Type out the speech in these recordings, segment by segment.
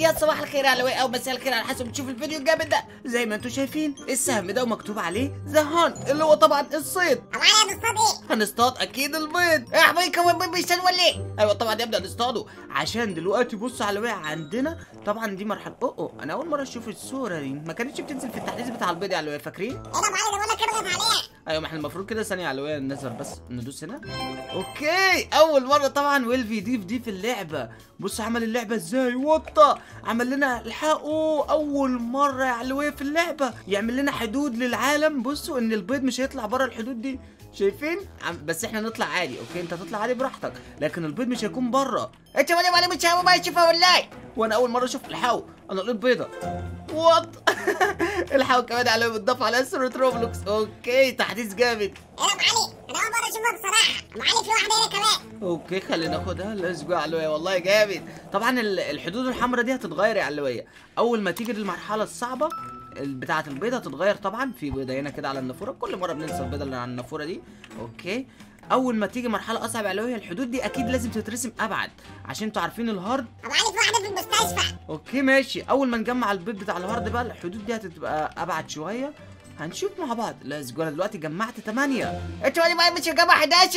يا صباح الخير على وي او مساء الخير على حسب تشوف الفيديو الجامد ده زي ما انتم شايفين السهم ده ومكتوب عليه ذا هان اللي هو طبعا الصيد معايا نصطاد ايه؟ هنصطاد اكيد البيض يا حبيبي كمان بيض بيشتغل ولا ايه ايوه طبعا نبدا نصطاده عشان دلوقتي بص على وقع عندنا طبعا دي مرحله اوه أوه، انا اول مره اشوف الصوره دي ما كانتش بتنزل في التحديث بتاع البيض يا علوية فاكرين ايه ده معايا ده بقول لك كده عليها ايوه ما احنا المفروض كده ثانيه علوية نظهر بس ندوس هنا اوكي اول مره طبعا ويلفي يضيف دي في اللعبه بص عمل اللعبه ازاي وطه عمل لنا الحقوا اول مره يا علوية في اللعبه يعمل لنا حدود للعالم بصوا ان البيض مش هيطلع بره الحدود دي شايفين عم- بس احنا نطلع عادي اوكي انت تطلع عادي براحتك لكن البيض مش هيكون بره انت ولا ولا مش ما يشوفها ولا وانا اول مره اشوف الحقوا انا لقيت بيضه وات الحقوا كمان على بتضاف على سورة روبلوكس اوكي تحديث جامد ايه ده معالي انا اول مره اشوفها بصراحه معالي في واحده هنا كمان اوكي خلينا ناخدها ليتس جو يا علوية والله جامد طبعا ال- الحدود الحمراء دي هتتغير يا علوية اول ما تيجي للمرحله الصعبه ال- بتاعه البيضه هتتغير طبعا في بيضه هنا كده على النافوره كل مره بننسى البيضه اللي على النافوره دي اوكي اول ما تيجي مرحله اصعب يا علوية الحدود دي اكيد لازم تترسم ابعد عشان انتوا عارفين الهارد معالي في واحده في المستشفى اوكي ماشي اول ما نجمع البيض بتاع الهارد بقى الحدود دي هتبقى ابعد شويه هنشوف مع بعض ليتس جو انا دلوقتي جمعت 8 انت ولا مش مجمع 11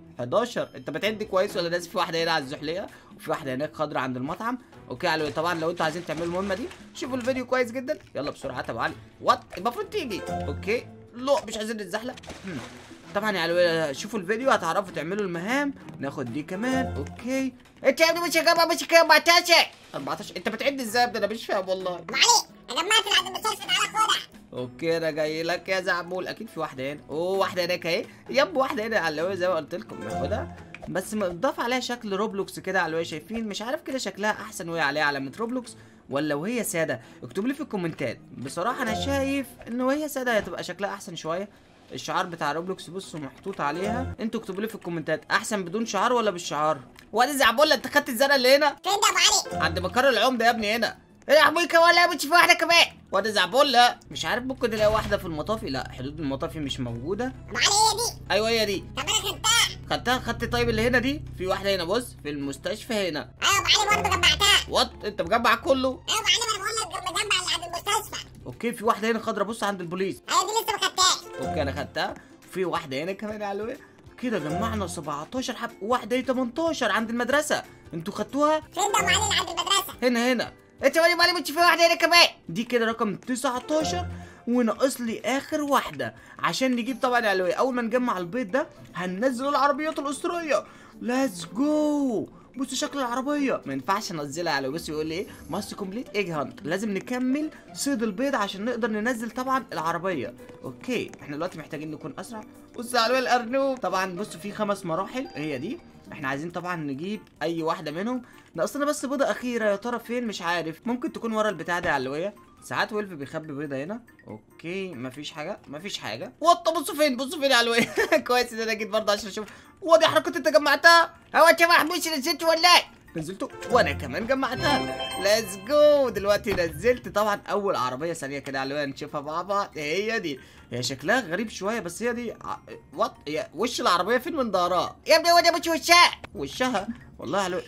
11 انت بتعد كويس ولا ناس في واحده هنا على الزحليه وفي واحده هناك خضرا عند المطعم اوكي على طبعا لو انتوا عايزين تعملوا المهمه دي شوفوا الفيديو كويس جدا يلا بسرعه طب علي وات المفروض تيجي اوكي لا مش عايزين نتزحلق هم. طبعا يا علوية شوفوا الفيديو هتعرفوا تعملوا المهام ناخد دي كمان اوكي انت يا ابني مش جمع مش 14 14 انت بتعد ازاي يا ابني انا مش فاهم والله معالي انا جمعت اللي عند المستشفى تعالى خدها اوكي انا جاي لك يا زعبول اكيد في واحده هنا اوه واحده هناك اهي يب واحده هنا على الهواء زي ما قلت لكم ناخدها بس مضاف عليها شكل روبلوكس كده على الهواء شايفين مش عارف كده شكلها احسن وهي عليها علامه روبلوكس ولا وهي ساده اكتبوا لي في الكومنتات بصراحه انا شايف ان وهي ساده هتبقى شكلها احسن شويه الشعار بتاع روبلوكس بصوا محطوط عليها انتوا اكتبوا لي في الكومنتات احسن بدون شعار ولا بالشعار وادي زعبول انت خدت الزرع اللي هنا فين ده يا معالي عند مقر العمدة يا ابني هنا ايه يا حميكة ولا مش في واحدة كمان واد زعبول لا مش عارف ممكن نلاقي واحدة في المطافي لا حدود المطافي مش موجودة معالي هي دي ايوه هي دي طب انا خدتها خدتها خدت طيب اللي هنا دي في واحدة هنا بص في المستشفى هنا ايوه معالي برضه جمعتها وات انت مجمع كله ايوه معالي ما انا بقول لك مجمع اللي عند المستشفى اوكي في واحدة هنا خضرا بص عند البوليس ايوه دي لسه ما خدتهاش اوكي انا خدتها وفي واحدة هنا كمان يا علوية كده جمعنا 17 حب واحدة هي 18 عند المدرسة انتوا خدتوها فين ده يا معالي اللي عند المدرسه هنا هنا انت مالي مالي مش في واحده هنا كمان دي كده رقم 19 وناقص لي اخر واحده عشان نجيب طبعا يا علوي اول ما نجمع البيض ده هننزل العربيات الاسطوريه ليتس جو بص شكل العربيه ما ينفعش انزلها على بص يقول لي ايه ماست كومبليت ايج هانت لازم نكمل صيد البيض عشان نقدر ننزل طبعا العربيه اوكي احنا دلوقتي محتاجين نكون اسرع بص على علوي الارنوب طبعا بص في خمس مراحل هي دي احنا عايزين طبعا نجيب اي واحده منهم ناقصنا بس بيضه اخيره يا ترى فين مش عارف ممكن تكون ورا البتاع ده يا علويه ساعات ويلف بيخبي بيضه هنا اوكي مفيش حاجه مفيش حاجه وط بصوا فين بصوا فين يا علويه كويس ان انا جيت برضه عشان اشوف ودي حركات انت جمعتها هو انت محبوس نسيت ولا ايه؟ نزلته وانا كمان جمعتها ليتس جو دلوقتي نزلت طبعا اول عربيه ثانيه كده على الوان نشوفها مع بعض هي دي هي شكلها غريب شويه بس هي دي ع... وات هي وش العربيه فين من ظهرها يا ابني هو ده مش وشها وشها والله على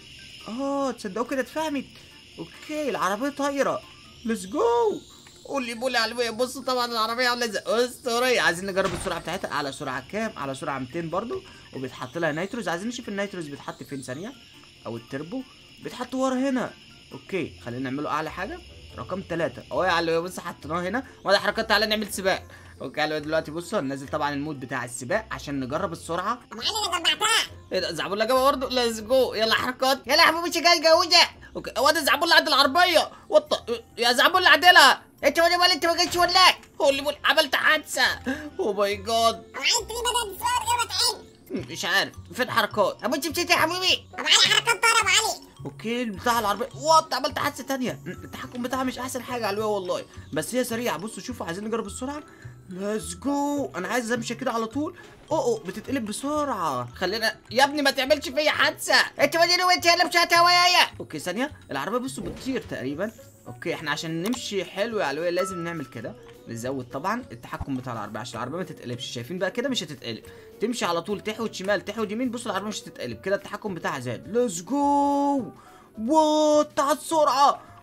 اه تصدقوا كده اتفهمت اوكي العربيه طايره ليتس جو قولي بولي على الوي بص طبعا العربيه عامله زي اسطوريه عايزين نجرب السرعه بتاعتها على سرعه كام على سرعه 200 برضو وبيتحط لها نيتروز عايزين نشوف النيتروز بيتحط فين ثانيه او التربو بيتحط ورا هنا اوكي خلينا نعمله اعلى حاجه رقم ثلاثة اهو يا علوي بص حطيناه هنا ولا حركات تعالى نعمل سباق اوكي يا علوي دلوقتي بصوا هننزل طبعا المود بتاع السباق عشان نجرب السرعه يا معالي انا جمعتها ايه ده زعبول جابها برضه ليتس جو يلا حركات يلا يا حبيبي مش جاي جوزة اوكي هو ده زعبول عند العربيه وط يا زعبول عدلها انت ولا مال انت ما جايش ولا ايه؟ هو اللي بقول عملت حادثه او ماي جاد يا معالي انت ليه بدأت تسوق غير ما تعين؟ مش عارف فين حركات ابو انت مشيت يا حبيبي يا معالي حركات طارة يا معالي اوكي بتاع العربيه وات عملت حادثه تانية التحكم بتاعها مش احسن حاجه على الواقع والله بس هي سريعه بصوا شوفوا عايزين نجرب السرعه ليتس جو انا عايز امشي كده على طول اوه أوه، بتتقلب بسرعه خلينا يا ابني ما تعملش فيا حادثه انت مالي وانت يلا مش هتهوايا اوكي ثانيه العربيه بصوا بتطير تقريبا اوكي احنا عشان نمشي حلو يا علوية لازم نعمل كده نزود طبعا التحكم بتاع العربيه عشان العربيه ما تتقلبش شايفين بقى كده مش هتتقلب تمشي على طول تحود شمال تحود يمين بص العربيه مش هتتقلب كده التحكم بتاعها زاد ليتس جو وات على السرعه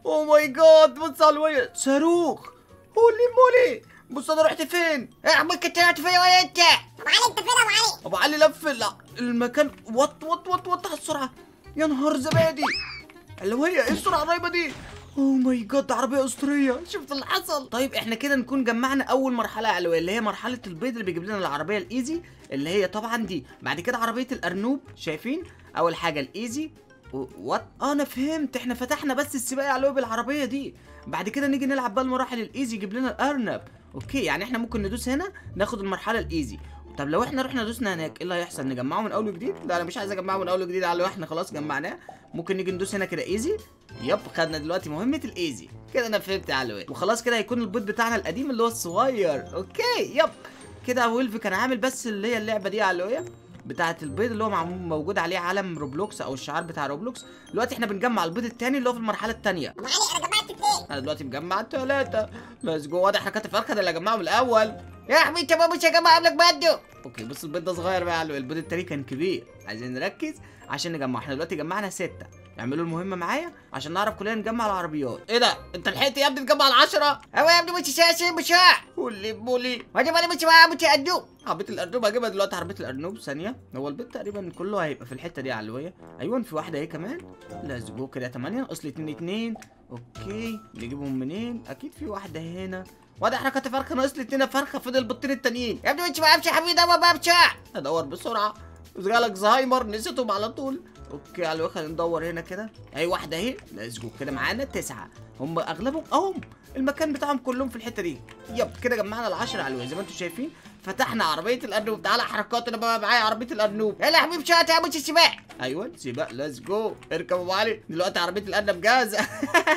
اوه ماي جاد بص على الويل صاروخ هولي مولي بص انا رحت فين يا عمي كنت طلعت فين ولا انت ابو علي انت فين يا ابو علي ابو علي لف ال- المكان وط وط وط وط على السرعه يا نهار زبادي اللي هي ايه السرعه الرهيبه دي اوه ماي جاد عربيه اسطوريه شفت اللي حصل طيب احنا كده نكون جمعنا اول مرحله علويه اللي هي مرحله البيض اللي بيجيب لنا العربيه الايزي اللي هي طبعا دي بعد كده عربيه الارنوب شايفين اول حاجه الايزي و- وات اه انا فهمت احنا فتحنا بس السباق علوي بالعربيه دي بعد كده نيجي نلعب بقى المراحل الايزي يجيب لنا الارنب اوكي يعني احنا ممكن ندوس هنا ناخد المرحله الايزي طب لو احنا رحنا دوسنا هناك ايه اللي هيحصل نجمعه من اول وجديد لا انا مش عايز اجمعه من اول وجديد على احنا خلاص جمعناه ممكن نيجي ندوس هنا كده ايزي يب خدنا دلوقتي مهمه الايزي كده انا فهمت يا علوي وخلاص كده هيكون البيض بتاعنا القديم اللي هو الصغير اوكي يب كده ويلف كان عامل بس اللي هي اللعبه دي يا علوية بتاعه البيض اللي هو معمول موجود عليه علم روبلوكس او الشعار بتاع روبلوكس دلوقتي احنا بنجمع البيض التاني اللي هو في المرحله الثانيه ابو علي انا جمعت اثنين انا دلوقتي مجمع ثلاثه ليتس جو واضح حركات الفرخه ده اللي هجمعه من الاول يا عمي انت ما مش هجمع قبلك برضه اوكي بص البيض ده صغير بقى يا علوي البيض التاني كان كبير عايزين نركز عشان نجمعه احنا دلوقتي جمعنا ستة اعملوا المهمة معايا عشان نعرف كلنا نجمع العربيات ايه ده انت لحقت يا ابني تجمع العشرة هو يا ابني مش ساسي بشاع قولي بولي وانا مالي مش معاه متقدم عربية الأرنوب هجيبها دلوقتي عربية الأرنوب ثانية هو البيت تقريبا كله هيبقى في الحتة دي يا علوية أيوة في واحدة اهي كمان ليتس جو كده 8 ناقص لي 2 2 أوكي نجيبهم منين؟ أكيد في واحدة هنا واضح حركات فرخة ناقص لي 2 فرخة فضل البطين التانيين يا ابني مش معاه مش حبيبي ده ما بشاع ادور بسرعه جالك زهايمر نسيتهم على طول اوكي على خلينا ندور هنا كده اي واحده اهي ليتس جو كده معانا تسعه هم اغلبهم اهم المكان بتاعهم كلهم في الحته دي يب كده جمعنا العشرة علوية زي ما انتم شايفين فتحنا عربيه الارنوب تعالى حركات انا بقى معايا عربيه الارنوب يلا يا حبيبي شاع تعمل السباق ايوه سباق ليتس جو اركب ابو علي دلوقتي عربيه الارنب جاهزه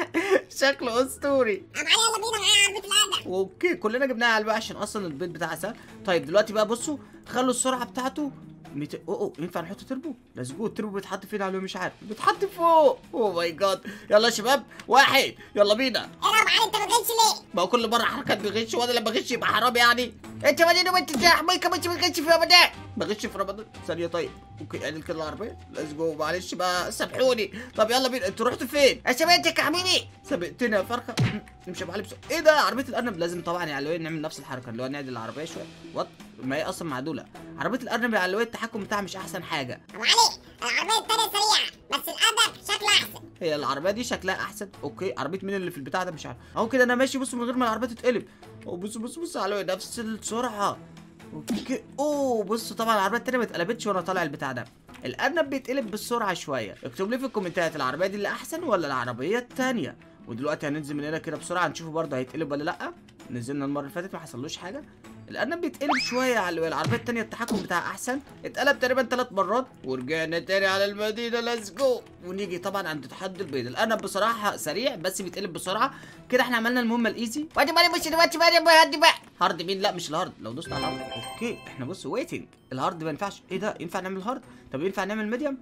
شكله اسطوري ابو علي يلا بينا معايا عربيه الارنب اوكي كلنا جبناها على الباقي عشان اصلا البيت بتاعها سهل طيب دلوقتي بقى بصوا خلوا السرعه بتاعته ميت... اوه اوه ينفع نحط تربو ليتس جو التربو بيتحط فين على مش عارف بيتحط فوق اوه ماي جاد يلا يا شباب واحد يلا بينا ايه يا ابو علي انت ما جيتش ليه ما هو كل مره حركات بغش وانا لما بغش يبقى حرام يعني انت مالي وانت يا حبيبي كمان ما جيتش في ابدا بغش في رمضان ثانيه طيب اوكي ادي كده العربيه ليتس جو معلش بقى سامحوني طب يلا بينا انتوا رحتوا فين سبقتك يا حبيبي سبقتنا يا فرخه نمشي يا معلم بسرعه ايه ده عربيه الارنب لازم طبعا يا علوية نعمل نفس الحركه اللي هو نعدل العربيه شويه وات ما هي اصلا معدوله عربيه الارنب يا علوية التحكم بتاعها مش احسن حاجه ابو علي العربيه الثانيه سريعه بس الادب شكله احسن هي العربيه دي شكلها احسن اوكي عربيه مين اللي في البتاع ده مش عارف اهو كده انا ماشي بص من غير ما العربيه تتقلب أوه، بص بص بص يا علوية نفس السرعه اوكي اوه بص طبعا العربيه التانيه ما اتقلبتش وانا طالع البتاع ده الارنب بيتقلب بالسرعه شويه اكتب لي في الكومنتات العربيه دي اللي احسن ولا العربيه التانيه ودلوقتي هننزل من هنا كده بسرعه نشوفه برضه هيتقلب ولا لا نزلنا المره اللي فاتت ما حصلوش حاجه الارنب بيتقلب شويه على العربيه التانيه التحكم بتاعها احسن اتقلب تقريبا ثلاث مرات ورجعنا تاني على المدينه ليتس جو ونيجي طبعا عند تحدي البيض الارنب بصراحه سريع بس بيتقلب بسرعه كده احنا عملنا المهمه الايزي وانا مالي مش دلوقتي بقى بهدي بقى هارد مين لا مش الهارد لو دوست على الهارد اوكي احنا بص ويتنج الهارد ما ينفعش ايه ده ينفع نعمل هارد طب ينفع نعمل ميديوم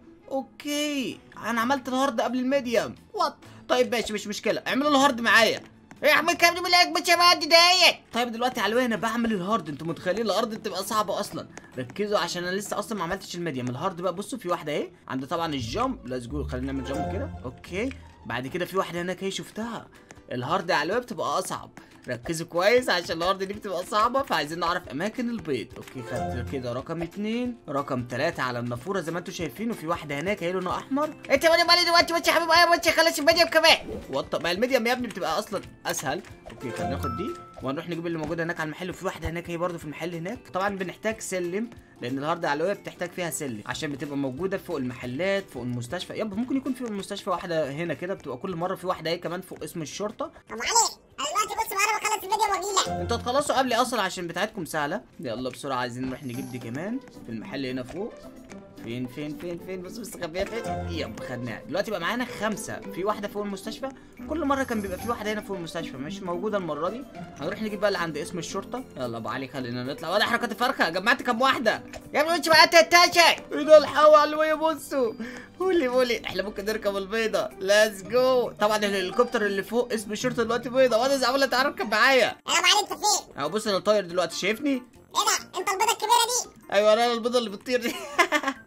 اوكي انا عملت الهارد قبل الميديوم وات طيب ماشي مش مشكله اعملوا الهارد معايا يا حبيبي كام من الاك مش بهدي دقايق طيب دلوقتي على انا بعمل الهارد انتوا متخيلين الارض بتبقى صعبه اصلا ركزوا عشان انا لسه اصلا ما عملتش الميديوم الهارد بقى بصوا في واحده اهي عند طبعا الجامب ليتس جو خلينا نعمل جامب كده اوكي بعد كده في واحده هناك اهي شفتها الهارد على بتبقى اصعب ركزوا كويس عشان الارض دي بتبقى صعبه فعايزين نعرف اماكن البيض اوكي خدت كده رقم اتنين رقم تلاتة على النافوره زي ما انتوا شايفين وفي واحده هناك هي لونها احمر انت مالي مالي دلوقتي مش يا حبيبي انا مش خلص الميديم كمان وط ما الميديم يا ابني بتبقى اصلا اسهل اوكي خلينا ناخد دي وهنروح نجيب اللي موجوده هناك على المحل وفي واحده هناك هي برضو في المحل هناك طبعا بنحتاج سلم لان الهارد علويه بتحتاج فيها سلم عشان بتبقى موجوده فوق المحلات فوق المستشفى يب ممكن يكون في المستشفى واحده هنا كده بتبقى كل مره في واحده اهي كمان فوق اسم الشرطه ابو علي انا دلوقتي بص انا بخلص الميديم واجي لك انتوا هتخلصوا قبلي اصلا عشان بتاعتكم سهله يلا بسرعه عايزين نروح نجيب دي كمان في المحل هنا فوق فين فين فين فين بص بص خبيها فين يب خدناها دلوقتي بقى معانا خمسه في واحده فوق المستشفى كل مره كان بيبقى في واحده هنا فوق المستشفى مش موجوده المره دي هنروح نجيب بقى اللي عند اسم الشرطه يلا ابو علي خلينا نطلع ولا حركات الفرخه جمعت كام واحده يا ابني مش معاه 13 ايه ده الحوا علوية بصوا قولي قولي احنا ممكن نركب البيضة ليتس جو طبعا الهليكوبتر اللي فوق اسم الشرطة دلوقتي بيضة وانا زعلان تعالى اركب معايا يا ابو علي انت فين اهو بص انا طاير دلوقتي شايفني ايه ده انت البيضه الكبيره دي ايوه انا البيضة اللي بتطير دي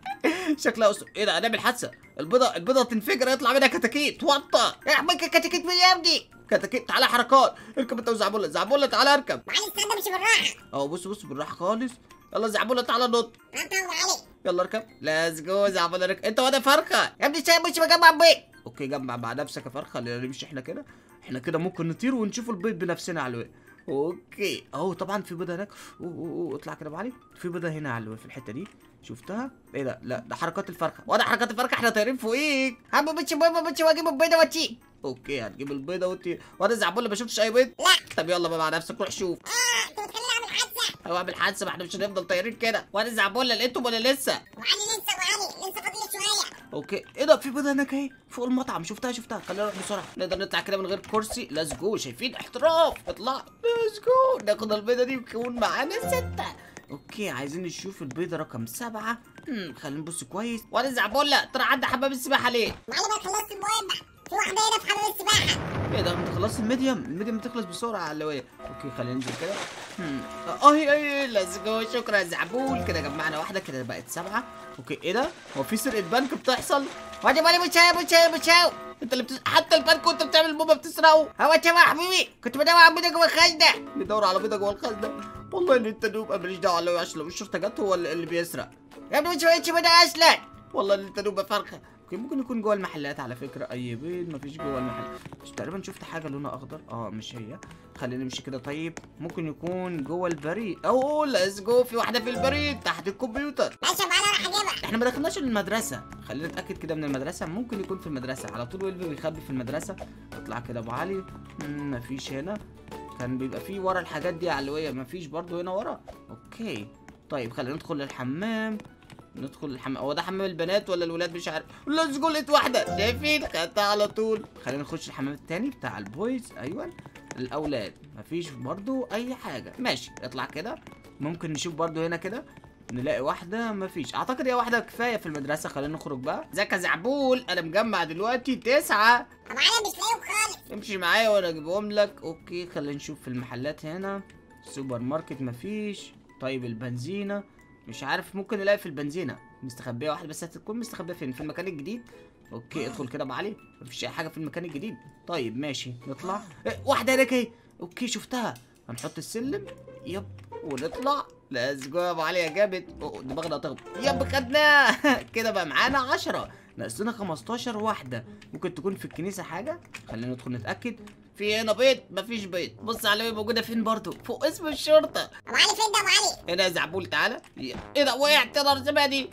شكلها أسر... ايه ده هنعمل حادثه البيضه البيضه تنفجر يطلع منها كتاكيت وطه احمد كتكت من يا ابني كتاكيت تعالى حركات اركب انت وزعبوله زعبوله تعالى اركب معلش استنى مش بالراحه اهو بص بص بالراحه خالص يلا زعبوله تعالى نط انت علي يلا اركب ليتس جو زعبوله اركب انت وانا فرخه يا ابني سايب مش بجمع بيت اوكي جمع مع نفسك يا فرخه خلينا نمشي احنا كده احنا كده ممكن نطير ونشوف البيض بنفسنا على الوقت اوكي اهو طبعا في بيضه هناك أوه أوه أوه. اطلع كده بعلي في بيضه هنا على الوقت في الحته دي شفتها ايه ده لا ده حركات الفرخه وانا حركات الفرخه احنا طايرين فوقيك هم مش مهم مش واجيب البيضه واتي اوكي هتجيب البيضه وطير وانا زعبوله ما شفتش اي بيض لا طب يلا بقى مع نفسك روح شوف اه انت بتخليني اعمل حادثه هو اعمل حادثه ما احنا مش هنفضل طايرين كده وانا زعبوله لقيتهم ولا لسه وعلي لسه وعلي لسه فاضل شويه اوكي ايه ده في بيضه هناك اهي فوق المطعم شفتها شفتها خلينا نروح بسرعه نقدر نطلع كده من غير كرسي ليتس جو شايفين احتراف اطلع ليتس جو ناخد البيضه دي ويكون معانا سته اوكي عايزين نشوف البيضه رقم سبعة امم خلينا نبص كويس وانا زعبوله ترى عدى حمام السباحه ليه معلم انا خلصت المهمه في واحده هنا في حمام السباحه ايه ده انت خلصت الميديم الميديم بتخلص بسرعه على اللي اوكي خلينا ننزل كده هم. اه هي هي ليتس جو شكرا يا زعبول كده جمعنا واحده كده بقت سبعه اوكي ايه ده هو في سرقه بنك بتحصل وانا مالي مش هاي مش هاي مش هاي انت اللي بتس... حتى البنك وانت بتعمل بومه بتسرقه هو انت يا حبيبي كنت بدور على بيضه جوه الخزنه بيدور على بيضه جوه الخزنه والله ان انت نوب ماليش دعوه على عشان لو الشرطه جت هو اللي اللي بيسرق يا ابني مش لقيتش بيضه اصلا والله ان انت نوب يا فرخه اوكي ممكن يكون جوه المحلات على فكره اي بيض مفيش جوه المحل مش تقريبا شفت حاجه لونها اخضر اه مش هي خلينا نمشي كده طيب ممكن يكون جوه البريد او ليتس جو في واحده في البريد تحت الكمبيوتر ماشي معانا راح اجيبها احنا ما دخلناش المدرسه خلينا نتاكد كده من المدرسه ممكن يكون في المدرسه على طول ويلبي بيخبي في المدرسه اطلع كده ابو علي مم، مفيش هنا كان بيبقى فيه ورا الحاجات دي علويه مفيش برضو هنا ورا اوكي طيب خلينا ندخل الحمام ندخل الحمام هو ده حمام البنات ولا الولاد مش عارف ليتس جو لقيت واحده شايفين خدتها على طول خلينا نخش الحمام التاني بتاع البويز ايوه الاولاد مفيش برضو اي حاجه ماشي اطلع كده ممكن نشوف برضو هنا كده نلاقي واحدة مفيش اعتقد هي واحدة كفاية في المدرسة خلينا نخرج بقى ازيك يا زعبول انا مجمع دلوقتي تسعة معانا مش لاقيهم خالص امشي معايا وانا اجيبهم لك اوكي خلينا نشوف في المحلات هنا سوبر ماركت مفيش طيب البنزينة مش عارف ممكن نلاقي في البنزينة مستخبية واحدة بس هتكون مستخبية فين في المكان الجديد اوكي ادخل كده بعلي مفيش اي حاجة في المكان الجديد طيب ماشي نطلع إيه واحدة هناك اهي اوكي شفتها هنحط السلم يب ونطلع ليتس جو يا ابو علي يا جامد أوه، دماغنا هتخبط يب خدناه كده بقى معانا 10 ناقصنا 15 واحدة ممكن تكون في الكنيسة حاجة خلينا ندخل نتأكد في هنا بيت مفيش بيت بص على موجودة فين برضو فوق اسم الشرطة ابو علي فين ده ابو علي هنا يا زعبول تعالى ايه ده وقعت يا نهار دي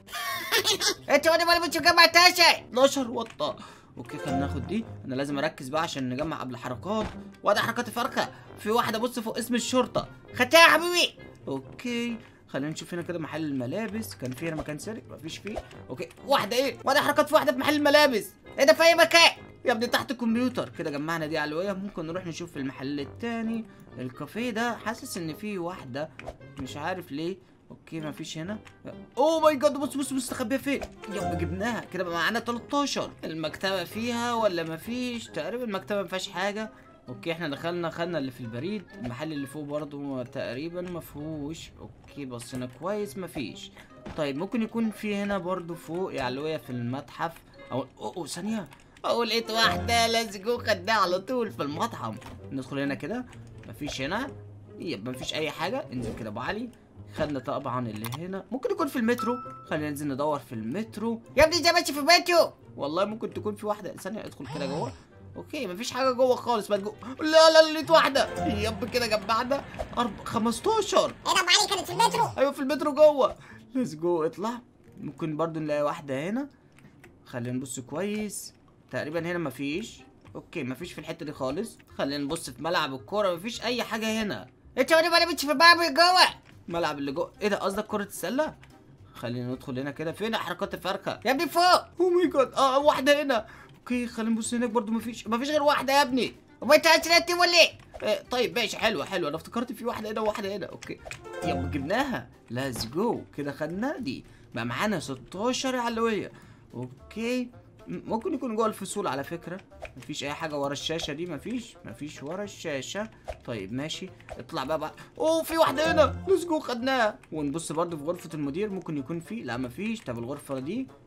انت وانا مالي مش مجمع تاشا 12 وطة اوكي خلينا ناخد دي انا لازم اركز بقى عشان نجمع قبل حركات وده حركات الفرخة في واحدة بص فوق اسم الشرطة خدتها يا حبيبي اوكي خلينا نشوف هنا كده محل الملابس كان في هنا مكان سرق مفيش فيه اوكي واحده ايه واحده حركات في واحده في محل الملابس ايه ده في اي مكان يا ابني تحت الكمبيوتر كده جمعنا دي علويه ممكن نروح نشوف في المحل التاني الكافيه ده حاسس ان فيه واحده مش عارف ليه اوكي مفيش هنا اوه ماي جاد بص بص مستخبيه فين يب جبناها كده بقى معانا 13 المكتبه فيها ولا مفيش تقريبا المكتبه مفيهاش حاجه اوكي احنا دخلنا خدنا اللي في البريد المحل اللي فوق برضه تقريبا مفهوش اوكي بصينا كويس مفيش طيب ممكن يكون في هنا برضه فوق علوية في المتحف او اوه أوه، ثانيه او لقيت واحده ليتس جو خدناها على طول في المطعم ندخل هنا كده مفيش هنا يب مفيش اي حاجه انزل كده ابو علي خدنا طبعا اللي هنا ممكن يكون في المترو خلينا ننزل ندور في المترو يا ابني ده ماشي في بيته والله ممكن تكون في واحده ثانيه ادخل كده جوه اوكي مفيش حاجه جوه خالص ما تجو لا لا لقيت واحده يب كده جمعنا أرب... 15 ايه ده ابو علي كانت في المترو ايوه في المترو جوه ليتس جو اطلع ممكن برضو نلاقي واحده هنا خلينا نبص كويس تقريبا هنا مفيش اوكي مفيش في الحته دي خالص خلينا نبص في ملعب الكوره مفيش اي حاجه هنا انت وانا مالي مش في باب جوه ملعب اللي جوه ايه ده قصدك كره السله خلينا ندخل هنا كده فين حركات الفرخه يا ابني فوق او ماي جاد اه واحده هنا اوكي خلينا نبص هناك برضو مفيش مفيش غير واحده يا ابني هو انت عايز تنتي ولا ايه إيه طيب ماشي حلوه حلوه انا افتكرت في واحده هنا وواحده هنا اوكي يلا جبناها ليتس جو كده خدنا دي بقى معانا 16 علويه اوكي م- ممكن يكون جوه الفصول على فكره مفيش اي حاجه ورا الشاشه دي مفيش مفيش ورا الشاشه طيب ماشي اطلع بقى بقى اوه في واحده هنا ليتس جو خدناها ونبص برضو في غرفه المدير ممكن يكون في لا مفيش طب الغرفه دي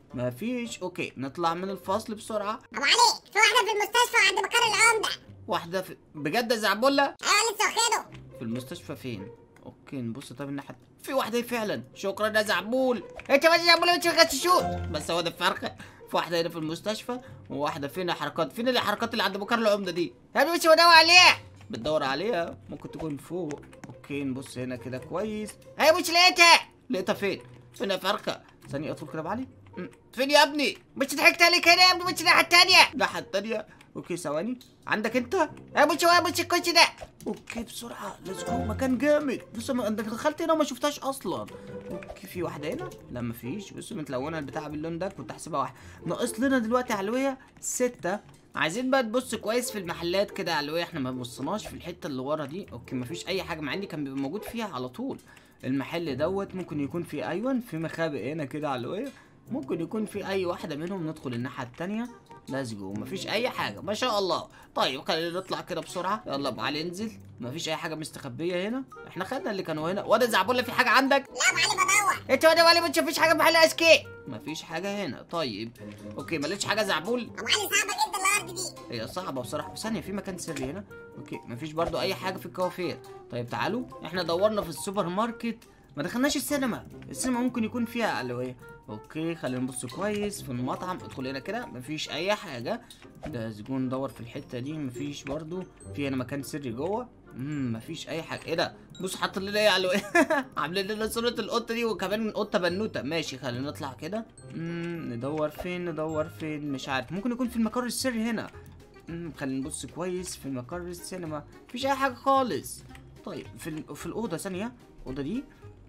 مفيش اوكي نطلع من الفصل بسرعه ابو علي في واحده في المستشفى عند مكان العمده واحده في بجد يا زعبله ايوه لسه واخده في المستشفى فين اوكي نبص طب الناحيه في واحده هي فعلا شكرا يا زعبول انت ما زعبول انت ما تشوت بس هو ده الفرق في واحده هنا في المستشفى وواحده فين حركات فين الحركات اللي عند مكان العمده دي يا ابني مش بدور عليه بتدور عليها ممكن تكون فوق اوكي نبص هنا كده كويس هي مش لقيتها لقيتها فين فين يا فرخه ثانيه ادخل كده بعلي م، فين يا ابني مش ضحكت عليك انا يا ابني مش الناحيه الثانيه الناحيه التانية اوكي ثواني عندك انت يا مش هو مش الكوتش ده اوكي بسرعه ليتس جو مكان جامد بص ما انت دخلت هنا وما شفتهاش اصلا اوكي في واحده هنا لا مفيش بص متلونه البتاع باللون ده كنت احسبها واحده ناقص لنا دلوقتي علويه ستة عايزين بقى تبص كويس في المحلات كده علويه احنا ما بصيناش في الحته اللي ورا دي اوكي مفيش اي حاجه مع اني كان بيبقى موجود فيها على طول المحل دوت ممكن يكون فيه ايون في مخابئ هنا كده علويه ممكن يكون في اي واحده منهم ندخل الناحيه التانية ليتس جو مفيش اي حاجه ما شاء الله طيب خلينا نطلع كده بسرعه يلا ابو علي انزل مفيش اي حاجه مستخبيه هنا احنا خدنا اللي كانوا هنا وده زعبله في حاجه عندك لا ابو علي بدور انت بدور علي ما تشوفيش حاجه في محل اسكي مفيش حاجه هنا طيب اوكي ما لقيتش حاجه زعبول ابو علي صعبه جدا الارض دي هي صعبه بصراحه بس ثانيه في مكان سري هنا اوكي مفيش برضو اي حاجه في الكوافير طيب تعالوا احنا دورنا في السوبر ماركت ما دخلناش السينما السينما ممكن يكون فيها علويه اوكي خلينا نبص كويس في المطعم ادخل هنا كده مفيش اي حاجه ده زبون ندور في الحته دي مفيش برضو في هنا مكان سري جوه امم مفيش اي حاجه ايه ده بص حاط لنا ايه علويه عاملين لنا صوره القطه دي وكمان قطه بنوته ماشي خلينا نطلع كده امم ندور فين ندور فين مش عارف ممكن يكون في المقر السري هنا امم خلينا نبص كويس في مقر السينما مفيش اي حاجه خالص طيب في ال- في الاوضه ثانيه الاوضه دي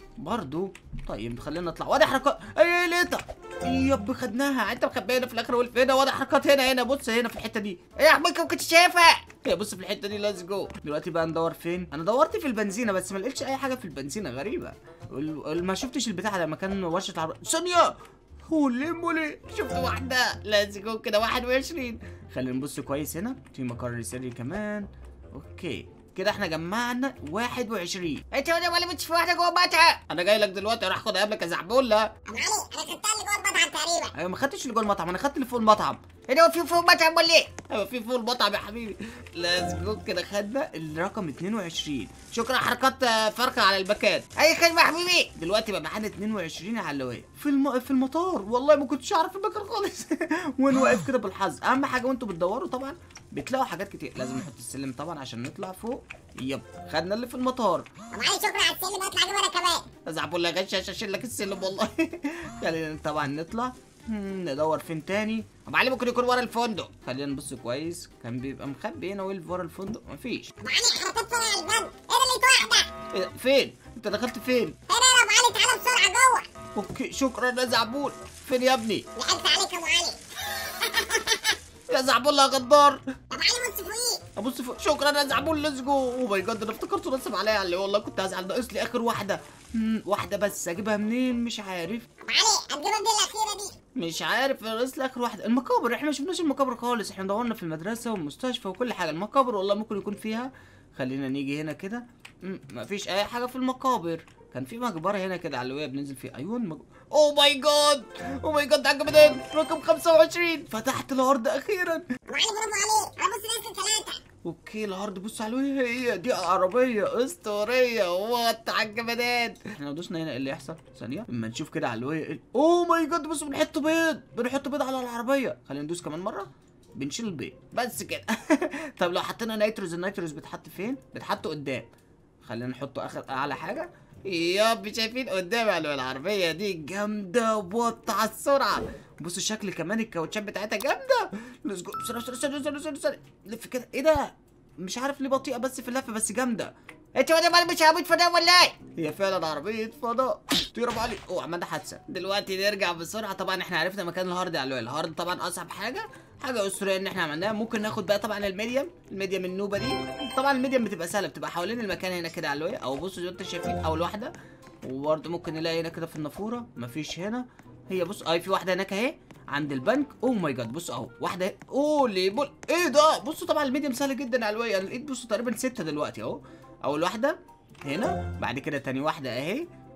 برضو طيب خلينا نطلع واضح حركات اي لقيتها يب خدناها انت مخبينا في الاخر والف هنا واضح حركات هنا هنا بص هنا في الحته دي ايه يا حبيبي كنت شايفها هي بص في الحته دي ليتس جو دلوقتي بقى ندور فين انا دورت في البنزينه بس ما لقيتش اي حاجه في البنزينه غريبه وال- ما شفتش البتاع ده مكان ورشه العربية ثانيه هولي مولي شفت واحده ليتس جو كده 21 خلينا نبص كويس هنا في مقر سري كمان اوكي كده احنا جمعنا 21 انت بدور علي مش في واحده جوه مطعم انا جاي لك دلوقتي راح اخد قبلك يا زعبوله ابو علي انا خدتها اللي جوه المطعم تقريبا ايوه ما خدتش اللي جوه المطعم انا خدت اللي فوق المطعم ايه ده هو في فوق مطعم ولا ايه ايوه في فوق المطعم يا حبيبي ليتس جو كده خدنا الرقم 22 شكرا حركات آه، فرقه على المكان اي خدمه يا حبيبي دلوقتي بقى معانا 22 علويه في الم... في المطار والله ما كنتش اعرف المكان خالص وانا واقف كده بالحظ اهم حاجه وانتوا بتدوروا طبعا بتلاقوا حاجات كتير لازم نحط السلم طبعا عشان نطلع فوق يب خدنا اللي في المطار ابو علي شكرا على السلم اطلع اجيب انا كمان ازعب ولا غش اشيل لك السلم والله خلينا طبعا نطلع مم، ندور فين تاني ابو علي ممكن يكون ورا الفندق خلينا نبص كويس كان بيبقى مخبي هنا ويلف ورا الفندق مفيش ابو علي حركات فرع الباب ايه ده لقيت واحده إيه ده؟ فين انت دخلت فين هنا يا ابو علي تعالى بسرعه جوه اوكي شكرا يا زعبول فين يا ابني لحقت عليك يا ابو علي يا زعبول يا غدار ابو علي بص فوقيه ابص فوق شكرا يا زعبول ليتس جو او ماي جاد انا افتكرته نصب عليا اللي والله كنت هزعل ناقص لي اخر واحده مم، واحده بس اجيبها منين مش عارف ابو علي هتجيبها دي الاخيره دي مش عارف ناقص لي اخر واحده المقابر احنا ما شفناش المقابر خالص احنا دورنا في المدرسه والمستشفى وكل حاجه المقابر والله ممكن يكون فيها خلينا نيجي هنا كده مم، مفيش اي حاجه في المقابر كان في مقبره هنا كده علويه بننزل فيه ايوه مج... او ماي جاد او ماي جاد عجبتني رقم 25 فتحت الارض اخيرا ابو علي برافو عليك انا بص نازل ثلاثه اوكي الارض بص علويه هي دي عربيه اسطوريه وات عالجمدان احنا لو دوسنا هنا ايه اللي يحصل ثانيه اما نشوف كده علويه ايه اوه ماي جاد بص بنحط بيض بنحط بيض على العربيه خلينا ندوس كمان مره بنشيل البيض بس كده طب لو حطينا نيتروز النيتروز بيتحط فين بيتحط قدام خلينا نحطه اخر اعلى حاجه ياب شايفين قدام على العربيه دي جامده وات على السرعه بصوا الشكل كمان الكاوتشات بتاعتها جامده ليتس جو بسرعه بسرعه بسرعه بسرعه بسرعه بسرعه لف كده ايه ده مش عارف ليه بطيئه بس في اللف بس جامده انت بدور علي مش عبيط فضاء ولا ايه هي فعلا عربية فضاء طير ابو علي اوه عملنا حادثة دلوقتي نرجع بسرعة طبعا احنا عرفنا مكان الهارد على الهارد طبعا اصعب حاجة حاجة اسطورية ان احنا عملناها ممكن ناخد بقى طبعا الميديم الميديم النوبة دي طبعا الميديم بتبقى سهلة بتبقى حوالين المكان هنا كده علوية او بصوا زي ما انتوا شايفين او الواحدة وبرده ممكن نلاقي هنا كده في النافورة مفيش هنا هي بص اي في واحدة هناك اهي عند البنك اوه ماي جاد بصوا اهو واحدة اهي اوه ليبل ايه ده بصوا طبعا الميديم سهل جدا علوية انا لقيت بصوا تقريبا ستة دلوقتي اهو اول واحدة هنا بعد كده تاني واحدة اهي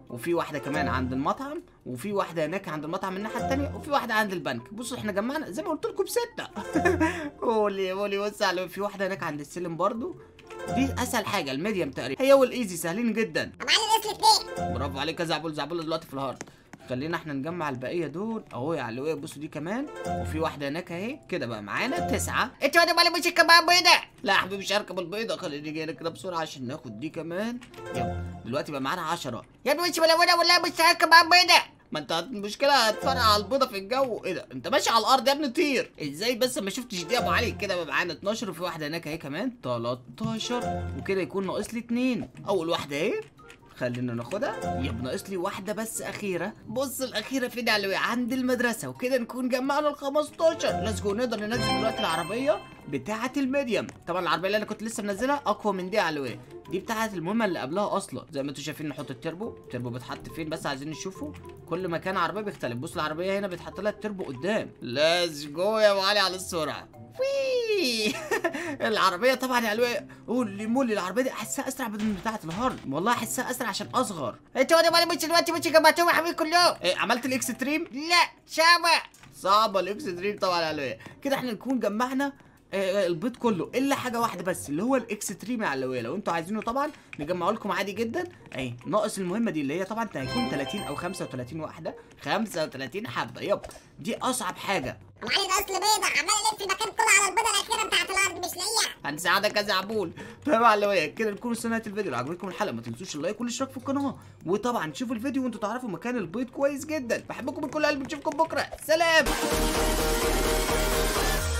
وفي واحده كمان عند المطعم وفي واحده هناك عند المطعم من الناحيه التانية وفي واحده عند البنك بصوا احنا جمعنا زي ما قلت لكم سته قولي قولي بص على في واحده هناك عند السلم برضو دي اسهل حاجه الميديم تقريبا هي والايزي سهلين جدا يا معلم اصل اتنين برافو عليك يا زعبول زعبول دلوقتي في الهارد خلينا احنا نجمع البقيه دول اهو يا علوية بصوا دي كمان وفي واحده هناك اهي كده بقى معانا تسعه انت وانا معلم مش كمان بيضة لا يا حبيبي مش هركب البيضه خليني جاي كده بسرعه عشان ناخد دي كمان يلا دلوقتي بقى معانا 10 يا ابني مش ملونة والله مش كمان بيضة ما انت المشكله هتفرقع على البيضه في الجو ايه ده انت ماشي على الارض يا ابني طير ازاي بس ما شفتش دي يا ابو علي كده بقى معانا 12 وفي واحده هناك اهي كمان 13 وكده يكون ناقص لي اتنين اول واحده اهي خلينا ناخدها يبقى ناقص لي واحده بس اخيره بص الاخيره فين يا علوي عند المدرسه وكده نكون جمعنا ال 15 ليتس جو نقدر ننزل دلوقتي العربيه بتاعه الميديم طبعا العربيه اللي انا كنت لسه منزلها اقوى من دي يا علوي دي بتاعه المهمه اللي قبلها اصلا زي ما انتم شايفين نحط التربو التربو بيتحط فين بس عايزين نشوفه كل ما كان عربيه بيختلف بص العربيه هنا بيتحط لها التربو قدام ليتس جو يا ابو علي على السرعه وي العربيه طبعا يا علوي قول مولي العربيه دي احسها اسرع من بتاعه الهارد والله احسها اسرع عشان اصغر انت وانا معلم مش دلوقتي مش جمعتهم يا حبيبي كلهم إيه عملت الاكستريم لا شابة صعبه الاكستريم طبعا يا علوية كده احنا نكون جمعنا آه، البيض كله الا حاجه واحده بس اللي هو الاكستريم يا علوية لو انتوا عايزينه طبعا نجمعه لكم عادي جدا اهي ناقص المهمه دي اللي هي طبعا هيكون 30 او 35 واحده 35 حبه يب دي اصعب حاجه يا معلم اصل بيضة عمال الف المكان كله على البيضة الاخيرة بتاعت الارض مش لاقيها هنساعدك يا زعبول تمام يا علوية كده نكون وصلنا نهايه الفيديو لو عجبتكم الحلقه ما تنسوش اللايك والاشتراك في القناه وطبعا شوفوا الفيديو وانتوا تعرفوا مكان البيض كويس جدا بحبكم من كل قلب نشوفكم بكره سلام